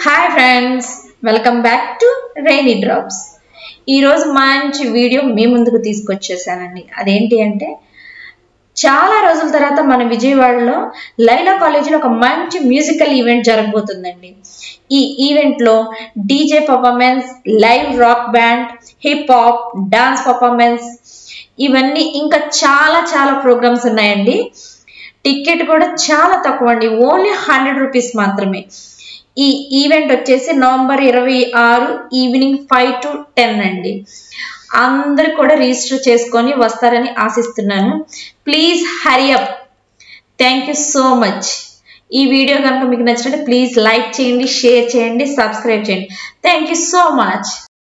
Hi friends welcome back to rainy drops ఈరోజు మంచి video మీ ముందుకు తీసుకొచ్చేసానండి అదేంటి అంటే చాలా రోజుల తర్వాత మన విజయవాడలో లైలా కాలేజీలో ఒక మంచి మ్యూజికల్ ఈవెంట్ జరగబోతుందండి ఈ ఈవెంట్లో DJ performance live rock band hip hop dance performance ఇవన్నీ ఇంకా చాలా చాలా ప్రోగ్రామ్స్ ఉన్నాయండి టికెట్ కూడా చాలా తక్కువ అండి ఓన్లీ హండ్రెడ్ రూపీస్ మాత్రమే ఈ ఈవెంట్ వచ్చేసి నవంబర్ ఇరవై ఆరు ఈవినింగ్ ఫైవ్ టు టెన్ అండి అందరు కూడా రిజిస్టర్ చేసుకొని వస్తారని ఆశిస్తున్నాను please hurry up thank you so much ఈ వీడియో కనుక మీకు నచ్చినట్టు ప్లీజ్ లైక్ చేయండి షేర్ చేయండి సబ్స్క్రైబ్ చేయండి thank you so much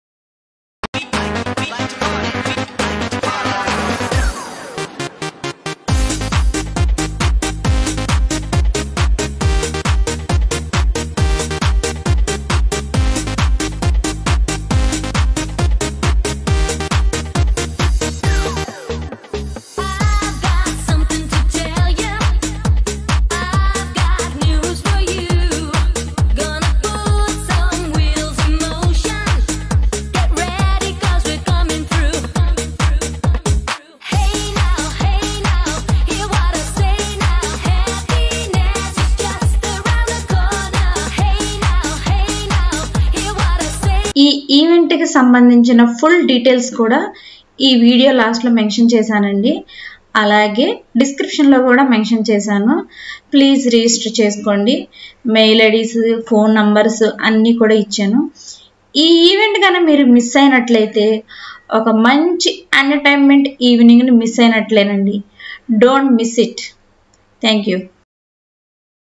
I've got something to tell you. I've got news for you. Gonna put some wheels in motion. Get ready, cause we're coming through. Hey now, hey now, hear what I say now. Happiness is just around the corner. Hey now, hey now, hear what I say. ఈ ఈవెంట్కి సంబంధించిన full details కూడా ఈ video లాస్ట్లో mention చేశానండి అలాగే డిస్క్రిప్షన్లో కూడా మెన్షన్ చేశాను ప్లీజ్ రిజిస్టర్ చేసుకోండి మెయిల్ ఐడీస్ ఫోన్ నంబర్స్ అన్నీ కూడా ఇచ్చాను ఈ ఈవెంట్ కానీ మీరు మిస్ అయినట్లయితే ఒక మంచి ఎంటర్టైన్మెంట్ ఈవినింగ్ని మిస్ అయినట్లేనండి don't miss it thank you